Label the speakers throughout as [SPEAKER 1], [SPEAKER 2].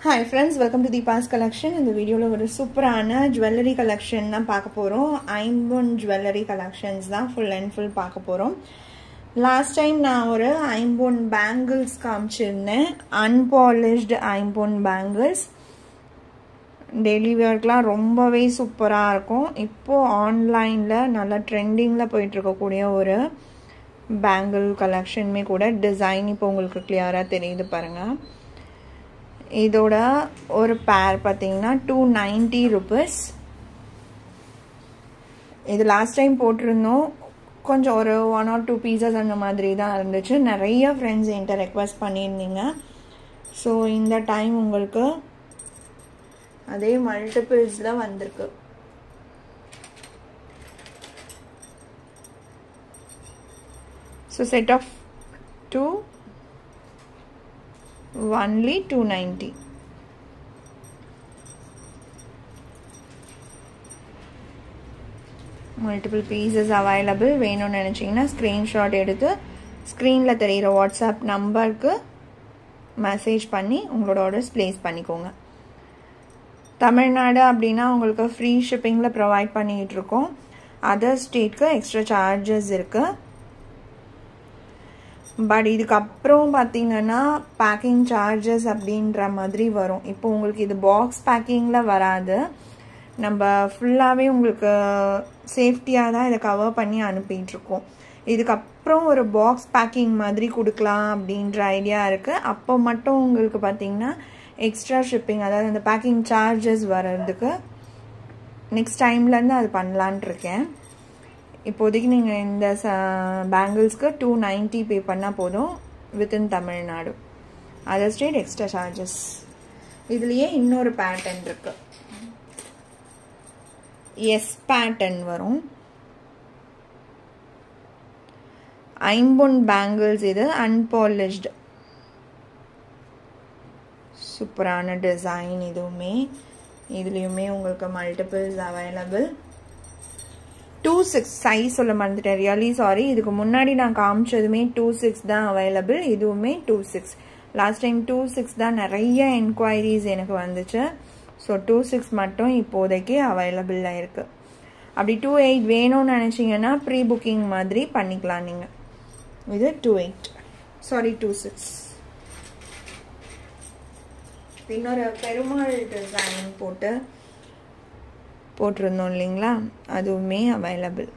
[SPEAKER 1] hi friends welcome to Deepa's collection இந்த வீடியோவில் ஒரு சூப்பரான ஜுவல்லரி கலெக்ஷன் தான் பார்க்க போகிறோம் ஐம்பொன் ஜுவல்லரி கலெக்ஷன்ஸ் தான் ஃபுல் அண்ட் ஃபுல் பார்க்க போகிறோம் லாஸ்ட் டைம் நான் ஒரு ஐம்பொன் பேங்கிள்ஸ் காமிச்சிருந்தேன் அன்பாலிஷ்டு ஐம்பொன் பேங்கிள்ஸ் டெய்லி வேர்க்கெலாம் ரொம்பவே சூப்பராக இருக்கும் இப்போது ஆன்லைனில் நல்லா ட்ரெண்டிங்கில் போயிட்டுருக்கக்கூடிய ஒரு பேங்கிள் கலெக்ஷனுமே கூட டிசைன் இப்போ உங்களுக்கு கிளியராக தெரியுது பாருங்கள் இதோட ஒரு பேர் பார்த்தீங்கன்னா டூ நைன்டி ருபீஸ் இது லாஸ்ட் டைம் போட்டிருந்தோம் கொஞ்சம் ஒரு ஒன் ஆர் டூ பீசஸ் அந்த மாதிரி தான் இருந்துச்சு நிறைய ஃப்ரெண்ட்ஸ் என்கிட்ட ரெக்வஸ்ட் பண்ணியிருந்தீங்க ஸோ இந்த டைம் உங்களுக்கு அதே மல்டிபிள்ஸில் வந்திருக்கு so set of two only 290 multiple pieces available வேணும்னு நினச்சிங்கன்னா ஸ்க்ரீன்ஷாட் எடுத்து ஸ்க்ரீனில் தெரிகிற வாட்ஸ்அப் நம்பருக்கு மெசேஜ் பண்ணி உங்களோட ஆர்டர்ஸ் ப்ளேஸ் பண்ணிக்கோங்க தமிழ்நாடு அப்படின்னா உங்களுக்கு ஃப்ரீ ஷிப்பிங்கில் ப்ரொவைட் பண்ணிக்கிட்டு இருக்கோம் அதர் ஸ்டேட்க்கு எக்ஸ்ட்ரா சார்ஜஸ் இருக்குது பட் இதுக்கப்புறம் பார்த்தீங்கன்னா பேக்கிங் சார்ஜஸ் அப்படின்ற மாதிரி வரும் இப்போ உங்களுக்கு இது பாக்ஸ் பேக்கிங்கில் வராது நம்ம ஃபுல்லாகவே உங்களுக்கு சேஃப்டியாக தான் இதை கவர் பண்ணி அனுப்பிட்டுருக்கோம் இதுக்கப்புறம் ஒரு பாக்ஸ் பேக்கிங் மாதிரி கொடுக்கலாம் அப்படின்ற ஐடியா இருக்குது அப்போ மட்டும் உங்களுக்கு பார்த்தீங்கன்னா எக்ஸ்ட்ரா ஷிப்பிங் அதாவது அந்த பேக்கிங் சார்ஜஸ் வர்றதுக்கு நெக்ஸ்ட் டைம்லேருந்து அது பண்ணலான்ட்டு இருக்கேன் இப்போதைக்கு நீங்கள் இந்த ச பேங்கிள்ஸ்க்கு டூ நைன்ட்டி பே பண்ணால் போதும் within Tamil Nadu other state extra charges இதுலேயே இன்னொரு பேட்டர்ன் இருக்கு எஸ் பேட்டர்ன் வரும் ஐம்பொன் பேங்கிள்ஸ் இது அன்பாலிஷ்டு சூப்பரான டிசைன் இதுவுமே இதுலேயுமே உங்களுக்கு multiples available two six size சொல்ல மறந்துட்டேன் ரியலி சாரி இதுக்கு முன்னாடி நான் காமிச்சதுமே டூ சிக்ஸ் தான் அவைலபிள் இதுவுமே two six last time two six தான் நிறைய என்கொயரிஸ் எனக்கு வந்துச்சு ஸோ டூ சிக்ஸ் மட்டும் இப்போதைக்கு அவைலபிளாக இருக்குது அப்படி டூ எயிட் வேணும்னு நினச்சிங்கன்னா ப்ரீ புக்கிங் மாதிரி பண்ணிக்கலாம் நீங்கள் இது two eight sorry two six இன்னொரு பெருமாள் டிசைன் போட்டு போட்டிருந்தோம் இல்லைங்களா அதுவுமே அவைலபிள்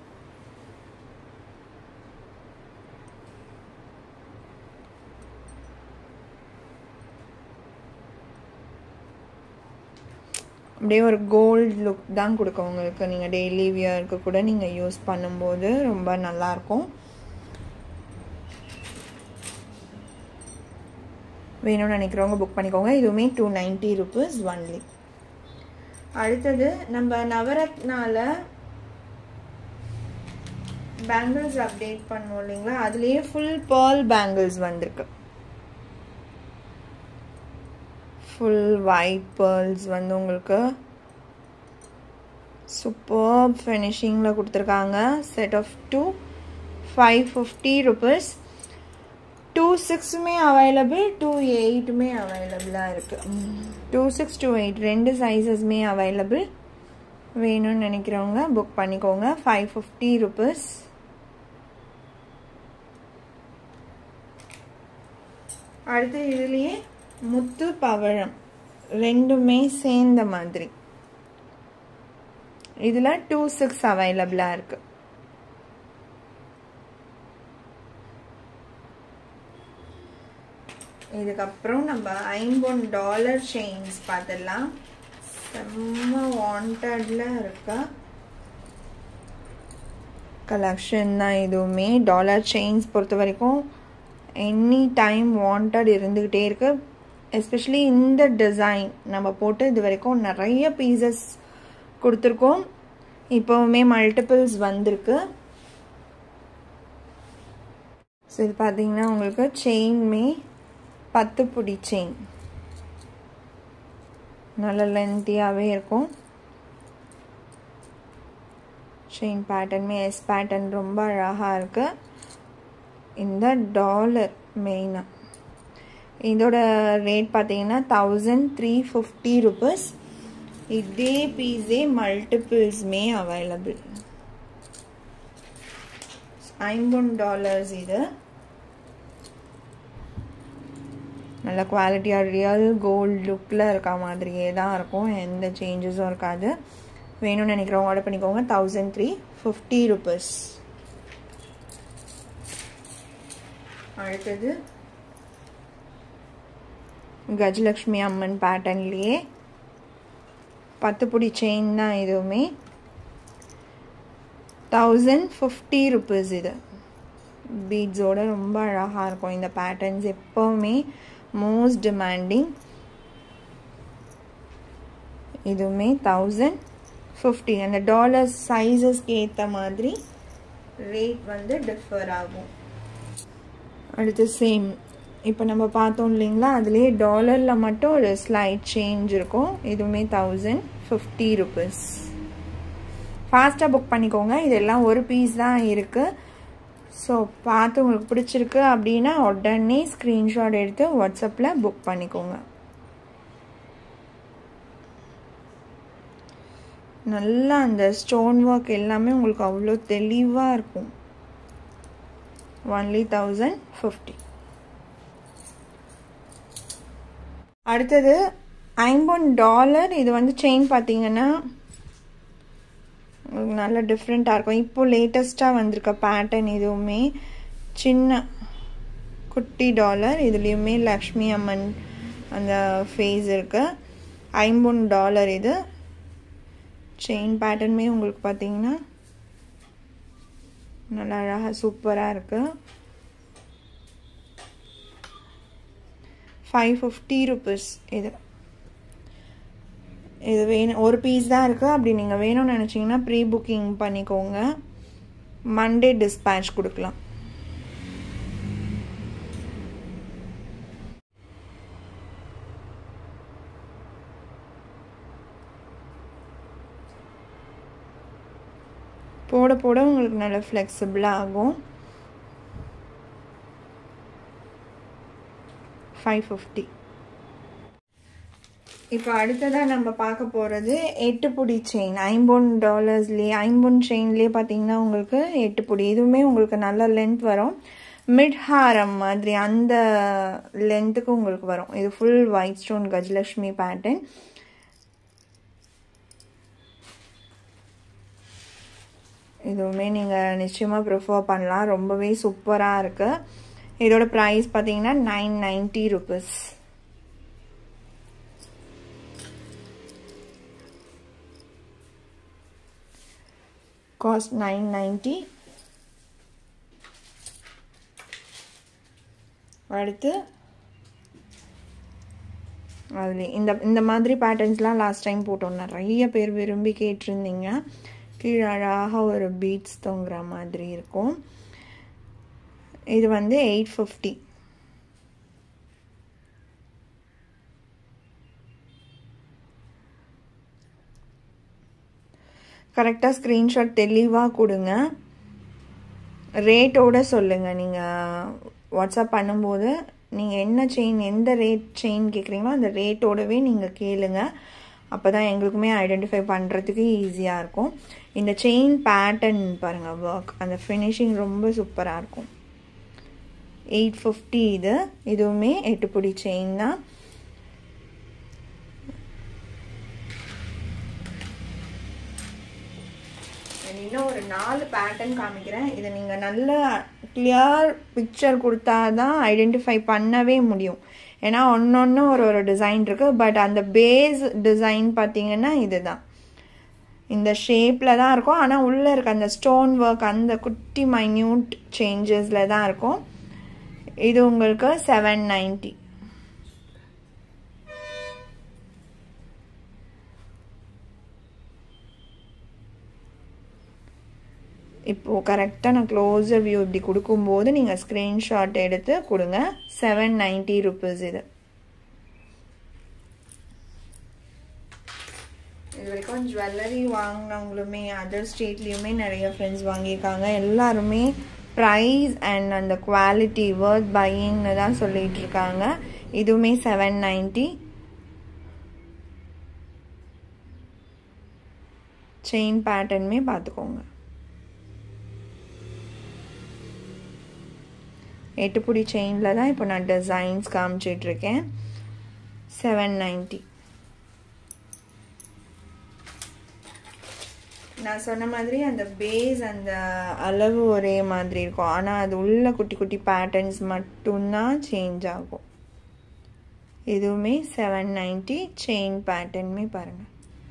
[SPEAKER 1] அப்படியே ஒரு கோல்டு லுக் தான் கொடுக்கும் உங்களுக்கு நீங்கள் டெய்லி வியருக்கு கூட நீங்கள் யூஸ் பண்ணும்போது ரொம்ப நல்லாயிருக்கும் வேணும்னு நினைக்கிறவங்க புக் பண்ணிக்கோங்க இதுவுமே டூ நைன்ட்டி ருபீஸ் ஒன்லி அடுத்தது நம்ம நவரத்னால பேங்கிள்ஸ் அப்டேட் பண்ணுவோம் இல்லைங்களா அதுலேயே ஃபுல் பேர்ல் பேங்கிள்ஸ் வந்திருக்கு ஃபுல் ஒயிட் பேர்ல்ஸ் வந்து உங்களுக்கு சூப்பர் ஃபினிஷிங்கில் கொடுத்துருக்காங்க set of two five fifty rupees two சிக்ஸுமே அவைலபிள் டூ எயிட்டுமே அவைலபிளாக இருக்குது டூ சிக்ஸ் டூ எயிட் ரெண்டு சைஸஸ்மே அவைலபிள் வேணும்னு நினைக்கிறவங்க புக் பண்ணிக்கோங்க ஃபைவ் ஃபிஃப்டி ருபீஸ் அடுத்து இதுலேயே முத்து பவழம் ரெண்டுமே சேர்ந்த மாதிரி இதில் டூ சிக்ஸ் அவைலபிளாக இருக்குது இதுக்கப்புறம் நம்ம ஐம்பொன் டாலர் செயின்ஸ் பார்த்துடலாம் செம்ம வாண்டட்ல இருக்க கலெக்ஷன் தான் இதுவுமே டாலர் செயின்ஸ் பொறுத்த வரைக்கும் எனி டைம் வாண்டட் இருந்துக்கிட்டே இருக்கு எஸ்பெஷலி இந்த டிசைன் நம்ம போட்டு இது வரைக்கும் நிறைய பீசஸ் கொடுத்துருக்கோம் இப்போவுமே மல்டிபிள்ஸ் வந்திருக்கு ஸோ இது பார்த்தீங்கன்னா உங்களுக்கு செயின்மே பத்து பிடி செயின் நல்ல லென்த்தியாகவே இருக்கும் செயின் பேட்டர்னுமே எஸ் பேட்டர்ன் ரொம்ப அழகாக இருக்குது இந்த டாலர் மெயினாக இதோட ரேட் பார்த்தீங்கன்னா தௌசண்ட் த்ரீ ஃபிஃப்டி ருபீஸ் இதே பீஸே மல்டிபிள்ஸ்மே அவைலபிள் ஐம்பொன் டாலர்ஸ் இது நல்ல குவாலிட்டியாக ரியல் கோல்டு லுக்கில் இருக்க மாதிரியே தான் இருக்கும் எந்த சேஞ்சஸும் இருக்காது வேணும்னு நினைக்கிறவங்க ஆர்டர் பண்ணிக்கோங்க தௌசண்ட் த்ரீ ஃபிஃப்டி ருபீஸ் அடுத்தது கஜலக்ஷ்மி அம்மன் பேட்டர்ன்லேயே பத்து பிடி செயின் தான் இதுவுமே தௌசண்ட் ஃபிஃப்டி ருபீஸ் இது பீட்ஸோட ரொம்ப அழகாக இருக்கும் இந்த பேட்டர்ன்ஸ் எப்போவுமே மோஸ்ட் டிமாண்டிங் இதுவுமே தௌசண்ட் ஃபிஃப்டி அந்த டாலர் சைஸஸ்க்கு ஏற்ற மாதிரி ரேட் வந்து டிஃபர் ஆகும் அடுத்து சேம் இப்போ நம்ம பார்த்தோம் இல்லைங்களா அதுலேயே டாலரில் மட்டும் ஒரு ஸ்லைட் சேஞ்ச் இருக்கும் இதுவுமே தௌசண்ட் ஃபிஃப்டி ருபீஸ் ஃபாஸ்ட்டாக புக் பண்ணிக்கோங்க இதெல்லாம் ஒரு பீஸ் தான் இருக்குது ஸோ பார்த்து உங்களுக்கு பிடிச்சிருக்கு அப்படின்னா உடனே ஸ்க்ரீன்ஷாட் எடுத்து வாட்ஸ்அப்பில் புக் பண்ணிக்கோங்க நல்லா அந்த ஸ்டோன் ஒர்க் எல்லாமே உங்களுக்கு அவ்வளோ தெளிவாக இருக்கும் ஒன்லி தௌசண்ட் ஃபிஃப்டி அடுத்தது ஐம்பொன் டாலர் இது வந்து செயின் பார்த்தீங்கன்னா நல்ல டிஃப்ரெண்ட்டாக இருக்கும் இப்போ லேட்டஸ்ட்டாக வந்திருக்க பேட்டர்ன் இதுவுமே சின்ன குட்டி டாலர் இதுலேயுமே லக்ஷ்மி அம்மன் அந்த ஃபேஸ் இருக்குது ஐம்பொன் டாலர் இது செயின் பேட்டர்னுமே உங்களுக்கு பார்த்தீங்கன்னா நல்லா அழகாக சூப்பராக இருக்குது ஃபைவ் ஃபிஃப்டி ருபீஸ் இது இது வேணும் ஒரு பீஸ் தான் இருக்குது அப்படி நீங்கள் வேணும்னு நினச்சிங்கன்னா ப்ரீ புக்கிங் பண்ணிக்கோங்க மண்டே டிஸ்பேச் கொடுக்கலாம் போட போட உங்களுக்கு நல்ல ஃப்ளெக்சிபிளாக ஆகும் ஃபைவ் ஃபிஃப்டி இப்போ அடுத்ததாக நம்ம பார்க்க போகிறது எட்டு புடி செயின் ஐம்பொன் டாலர்ஸ்லேயே ஐம்பொன் செயின்லேயே பார்த்தீங்கன்னா உங்களுக்கு எட்டு புடி இதுவுமே உங்களுக்கு நல்ல லென்த் வரும் மிட் ஹாரம் மாதிரி அந்த லென்த்துக்கு உங்களுக்கு வரும் இது full white stone Gajalakshmi pattern இதுவுமே நீங்கள் நிச்சயமாக ப்ரிஃபர் பண்ணலாம் ரொம்பவே சூப்பராக இருக்குது இதோட ப்ரைஸ் பார்த்தீங்கன்னா nine ninety rupees cost nine ninety அடுத்து அதில் இந்த இந்த மாதிரி பேட்டர்ன்ஸ்லாம் லாஸ்ட் டைம் போட்டோம் நிறைய பேர் விரும்பி கேட்டிருந்தீங்க கீழே அழகாக ஒரு பீட்ஸ் தொங்குற மாதிரி இருக்கும் இது வந்து எயிட் ஃபிஃப்டி கரெக்டாக ஸ்க்ரீன்ஷாட் தெளிவாக கொடுங்க ரேட்டோட சொல்லுங்கள் நீங்கள் வாட்ஸ்அப் பண்ணும்போது நீங்கள் என்ன செயின் எந்த ரேட் செயின் கேட்குறீங்களோ அந்த ரேட்டோடவே நீங்கள் கேளுங்க அப்போ தான் எங்களுக்குமே ஐடென்டிஃபை பண்ணுறதுக்கு ஈஸியாக இருக்கும் இந்த செயின் பேட்டர்ன் பாருங்கள் ஒர்க் அந்த ஃபினிஷிங் ரொம்ப சூப்பராக இருக்கும் எயிட் ஃபிஃப்டி இது இதுவுமே எட்டு பிடி செயின் தான் இன்னும் ஒரு நாலு பேட்டர்ன் காமிக்கிறேன் இதை நீங்கள் நல்ல கிளியர் பிக்சர் கொடுத்தா தான் ஐடென்டிஃபை பண்ணவே முடியும் ஏன்னா ஒன்று ஒன்று ஒரு ஒரு டிசைன் இருக்குது பட் அந்த பேஸ் டிசைன் பார்த்தீங்கன்னா இதுதான் இந்த ஷேப்பில் தான் இருக்கும் ஆனால் உள்ளே இருக்க அந்த ஸ்டோன் ஒர்க் அந்த குட்டி மைன்யூட் சேஞ்சஸில் தான் இருக்கும் இது உங்களுக்கு செவன் நைன்ட்டி இப்போது கரெக்டாக நான் க்ளோஸர் வியூ இப்படி கொடுக்கும்போது நீங்கள் ஸ்க்ரீன்ஷாட் எடுத்து கொடுங்க செவன் நைன்ட்டி ருபீஸ் இது இது வரைக்கும் ஜுவல்லரி வாங்கினவங்களுமே அதர் ஸ்டேட்லேயுமே நிறைய ஃப்ரெண்ட்ஸ் வாங்கியிருக்காங்க எல்லாருமே ப்ரைஸ் அண்ட் அந்த குவாலிட்டி ஒர்த் பையிங்னு தான் சொல்லிகிட்டு இருக்காங்க இதுவுமே செவன் நைன்ட்டி செயின் பேட்டர்னுமே பார்த்துக்கோங்க எட்டுப்புடி செயினில் தான் இப்போ நான் டிசைன்ஸ் காமிச்சிட்ருக்கேன் செவன் நைன்ட்டி நான் சொன்ன மாதிரி அந்த பேஸ் அந்த அளவு ஒரே மாதிரி இருக்கும் ஆனால் அது உள்ள குட்டி குட்டி பேட்டர்ன்ஸ் மட்டும்தான் சேஞ்ச் ஆகும் இதுவுமே செவன் நைன்ட்டி செயின் பேட்டர்னுமே பாருங்கள்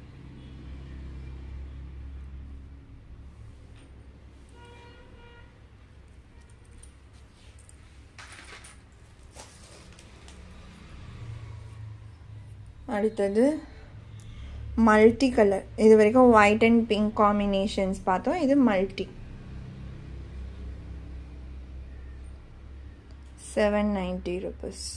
[SPEAKER 1] அடுத்தது மல்டி கலர் இது வரைக்கும் ஒயிட் அண்ட் பிங்க் காம்பினேஷன்ஸ் பார்த்தோம் இது மல்டி செவன் நைன்டி ருபீஸ்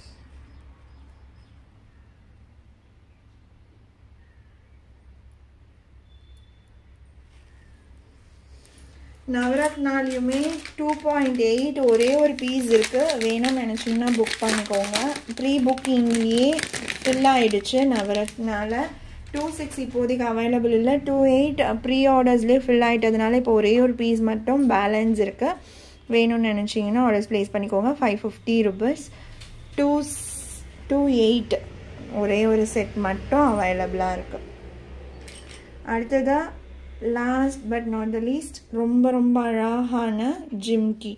[SPEAKER 1] நவரத்னாலையுமே டூ பாயிண்ட் எயிட் ஒரே ஒரு பீஸ் இருக்குது வேணும்னு நினச்சிங்கன்னா புக் பண்ணிக்கோங்க ப்ரீ புக்கிங்லேயே ஃபில் ஆகிடுச்சு நவரத்னால டூ சிக்ஸ் இப்போதைக்கு அவைலபிள் இல்லை டூ எயிட் ப்ரீ ஆர்டர்ஸ்லேயே ஃபில் ஆகிட்டதுனால இப்போ ஒரே ஒரு பீஸ் மட்டும் பேலன்ஸ் இருக்குது வேணும்னு நினச்சிங்கன்னா ஆர்டர்ஸ் ப்ளேஸ் பண்ணிக்கோங்க five fifty rupees two two eight ஒரே ஒரு செட் மட்டும் அவைலபிளாக இருக்குது அடுத்ததாக last but not the least ரொம்ப ரொம்ப அழகான ஜிம்கி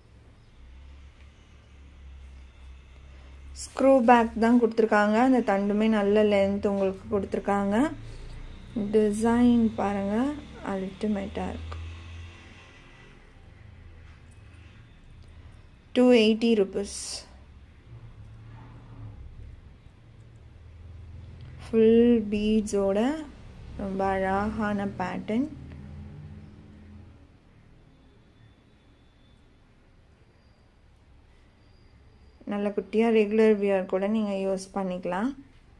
[SPEAKER 1] ஸ்க்ரூ பேக் தான் கொடுத்துருக்காங்க அந்த தண்டுமே நல்ல லென்த் உங்களுக்கு கொடுத்துருக்காங்க டிசைன் பாருங்கள் அல்டிமேட்டாக இருக்கு டூ எயிட்டி ருபீஸ் ஃபுல் பீட்ஸோட ரொம்ப அழகான பேட்டர்ன் நல்ல குட்டியாக ரெகுலர் வியர் கூட நீங்கள் யூஸ் பண்ணிக்கலாம்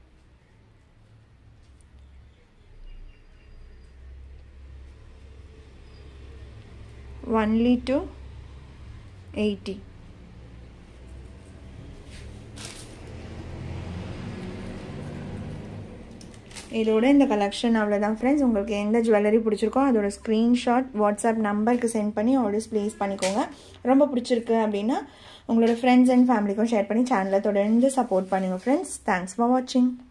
[SPEAKER 1] ஒன்லி டு எயிட்டி இதோட இந்த கலெக்ஷன் அவ்வளோதான் ஃப்ரெண்ட்ஸ் உங்களுக்கு எந்த ஜுவல்லரி பிடிச்சிருக்கோ அதோட ஸ்க்ரீன்ஷாட் வாட்ஸ்அப் நம்பருக்கு சென்ட் பண்ணி ஆர்டர்ஸ் ப்ளேஸ் பண்ணிக்கோங்க ரொம்ப பிடிச்சிருக்கு அப்படின்னா உங்களோட ஃப்ரெண்ட்ஸ் அண்ட் ஃபேமிலிக்கும் ஷேர் பண்ணி சேனலை தொடர்ந்து சப்போர்ட் பண்ணுங்கள் ஃப்ரெண்ட்ஸ் தேங்க்ஸ் ஃபார் வாட்சிங்